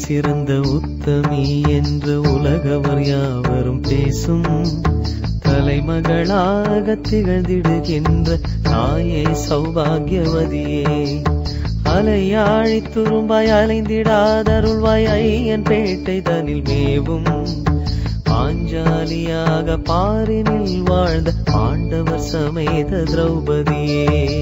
சிறந்த உத்தமி என்று உலகவர் யாவரும் பேசும் தலைமகளாக திகழ்ந்திடுகின்ற தாயே சௌபாகியவதியே அலையாழி துரும்பாய் அலைந்திடாதருள்வாய் ஐயன் பேட்டை தனில் மேவும் பாஞ்சாலியாக பாரினில் வாழ்ந்த பாண்டவர் சமேத திரௌபதியே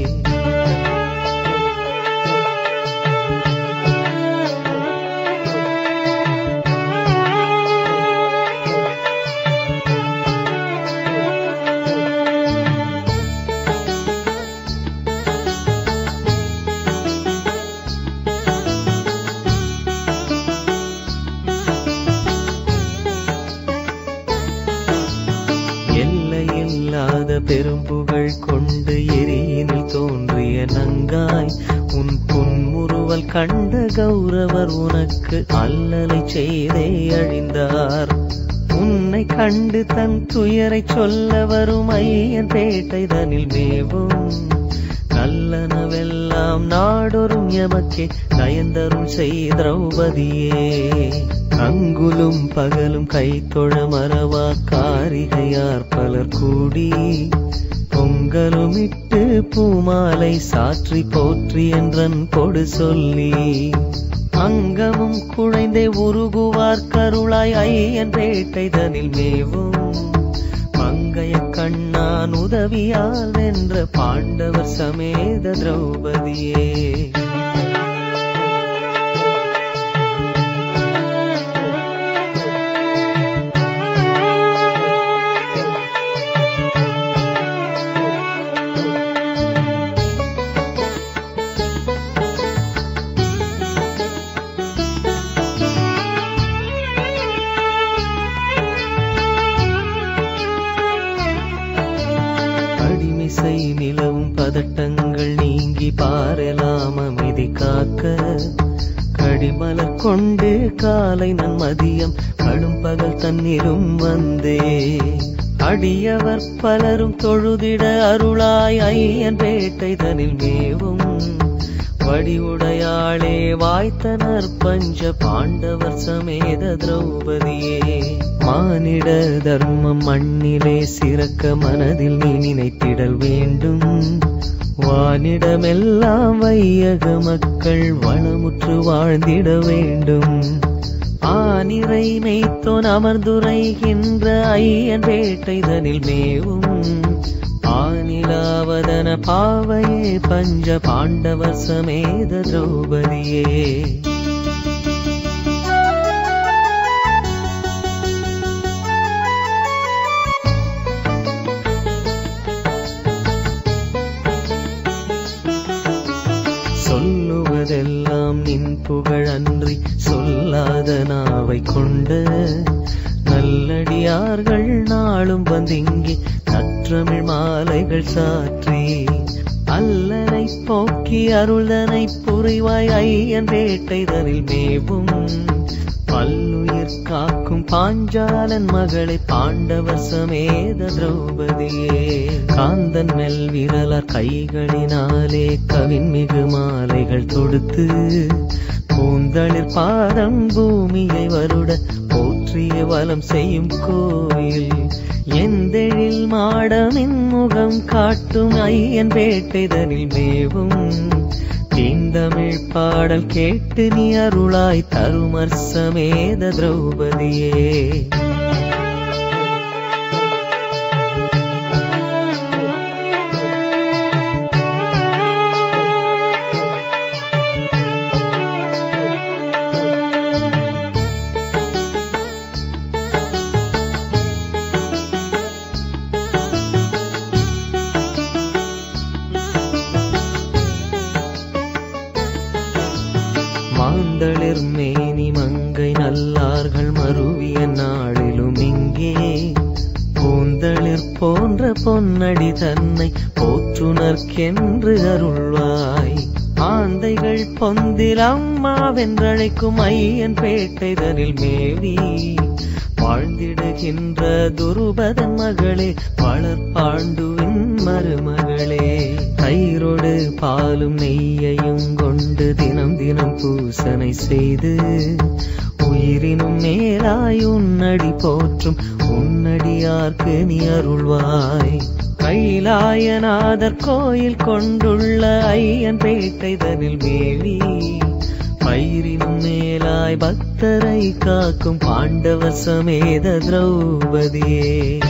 எல்லையில்லாத பெரும்புகழ் கொண்டு எரியினில் தோன்றிய நங்காய் உன் புன்முறுவல் கண்ட கௌரவர் உனக்கு அல்லலை செய்தே அழிந்தார் உன்னை கண்டு தன் துயரை சொல்ல வரும் ஐயன் பேட்டை தனில் மேவும் நல்லனவெல்லாம் நாடொரும் எமக்கே நயந்தருள் செய் திரௌபதியே அங்குலும் பகலும் கைத்தொழ மறவா காரிகையார் பலர் கூடி பொங்கலுமிட்டு பூமாலை சாற்றி போற்றி என்றன் கொடு சொல்லி அங்கமும் குழைந்தே உருகுவார் கருளாய் ஐயன் பேட்டை தனில் மேவும் மங்கைய கண்ணான் உதவியால் வென்ற பாண்டவர் சமேத திரௌபதியே அடிமிசை நிலவும் பதட்டங்கள் நீங்கி பாரெலாம் அமைதி காக்க கடிமலர் கொண்டு காலை நன் மதியம் கடும் பகல் தன்னிலும் வந்தே அடியவர் பலரும் தொழுதிட அருளாய் ஐயன் பேட்டை தனில் மேவும் வடிவுடையாளே வாய்த்தனர் பஞ்ச பாண்டவர் சமேத திரௌபதியே மானிட தர்மம் மண்ணிலே சிறக்க மனதில் நீ நினைத்திடல் வேண்டும் வானிடமெல்லாம் வையக மக்கள் வளமுற்று வாழ்ந்திட வேண்டும் ஆனிரை மெய்த்தோன் அமர்ந்துரைகின்ற ஐயன் பேட்டை தனில் மேவும் ஆனிலாவதன பாவையே பஞ்ச பாண்டவர் சமேத திரௌபதியே சொல்லுவதெல்லாம் நின் புகழ் அன்றி சொல்லாத நாவை கொண்ட நல்லடியார்கள் நாளும் வந்திங்கே நற்றமிழ் மாலைகள் சாற்றி அல்லனை போக்கி அருள்தனை புரிவாய் ஐயன் வேட்டை தனில் மேவும் பல்லுயிர் காக்கும் பாஞ்சாலன் மகளை பாண்டவர் சமேத திரௌபதியே காந்தன் மெல் விரலார் கைகளினாலே கவின் மிகு மாலைகள் தொடுத்து பூந்தளிர் பாதம் பூமியை வருட போற்றிய வலம் செய்யும் கோயில் எந்தெழில் மாடமின் முகம் காட்டும் ஐயன் பேட்டைதனில் மேவும் தீந்தமிழ் பாடல் கேட்டு நீ அருளாய் தருமர் சமேத திரௌபதியே மாந்தளிர் மேனி மங்கை நல்லார்கள் மருவிய நாளிலும் இங்கே பூந்தளிர் போன்ற பொன்னடி தன்னை போற்றுனர்க்கென்று அருள்வாய் ஆந்தைகள் பொந்தில் அம்மாவென்றழைக்கும் ஐயன் பேட்டைதனில் மேவி வாழ்ந்திடுகின்ற துருபதன் மகளே வளர் பாண்டுவின் மருமகளே தயிரோடு பாலும் நெய்யையும் கொண்டு தினம் தினம் பூசனை செய்து உயிரினும் மேலாய் உன்னடி போற்றும் உன்னடியார்க்கு நீ அருள்வாய் கைலாயநாதர் கோயில் கொண்டுள்ள ஐயன் பேட்டை தனில் மேவி பயிரினும் மேலாய் பக்தரை காக்கும் பாண்டவ சமேத திரௌபதியே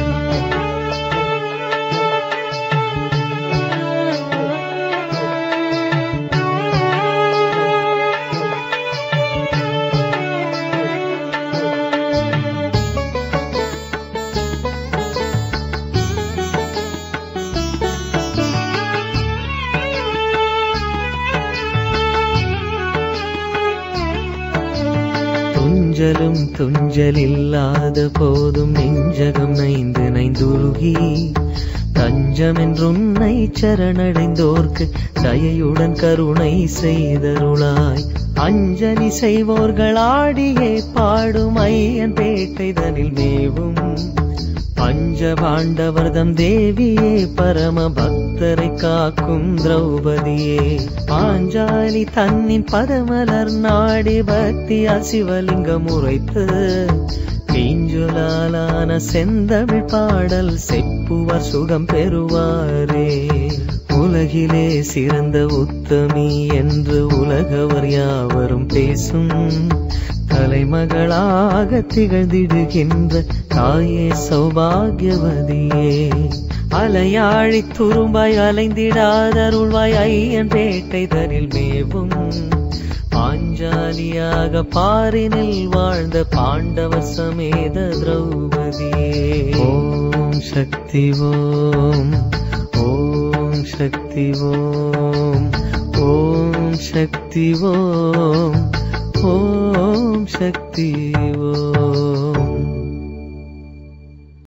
துஞ்சலும் துஞ்சலில்லாத போதும் நெஞ்சகம் நைந்து நைந்துருகி தஞ்சமென்றுன்னை சரணடைந்தோர்க்கு தயையுடன் கருணை செய்தருளாய் அஞ்சலி செய்வோர்கள் ஆடியே பாடும் ஐயன் பேட்டை தனில் மேவும் பஞ்ச பாண்டவர்தம் தேவியே பரம பக்தரை காக்கும் திரௌபதியே பாஞ்சாலி தன்னின் பதமலர் நாடி பக்தி சிவலிங்கம் உரைத்து தீஞ்சுலாலான செந்தமிழ் பாடல் செப்புவர் சுகம் பெறுவாரே உலகிலே சிறந்த உத்தமி என்று உலகவர் யாவரும் பேசும் தலைமகளாக திகழ்ந்திடுகின்ற தாயே சௌபாகியவதியே அலையாழி துரும்பாய் அலைந்திடாதருள்வாய் ஐயன் பேட்டை தனில் மேவும் பாஞ்சாலியாக பாரினில் வாழ்ந்த பாண்டவ சமேத திரௌபதியே ஓம் சக்தி ஓம் ஓம் சக்தி ஓம் ஓம் சக்தி ஓம் ஓம் சக்தி ஓம்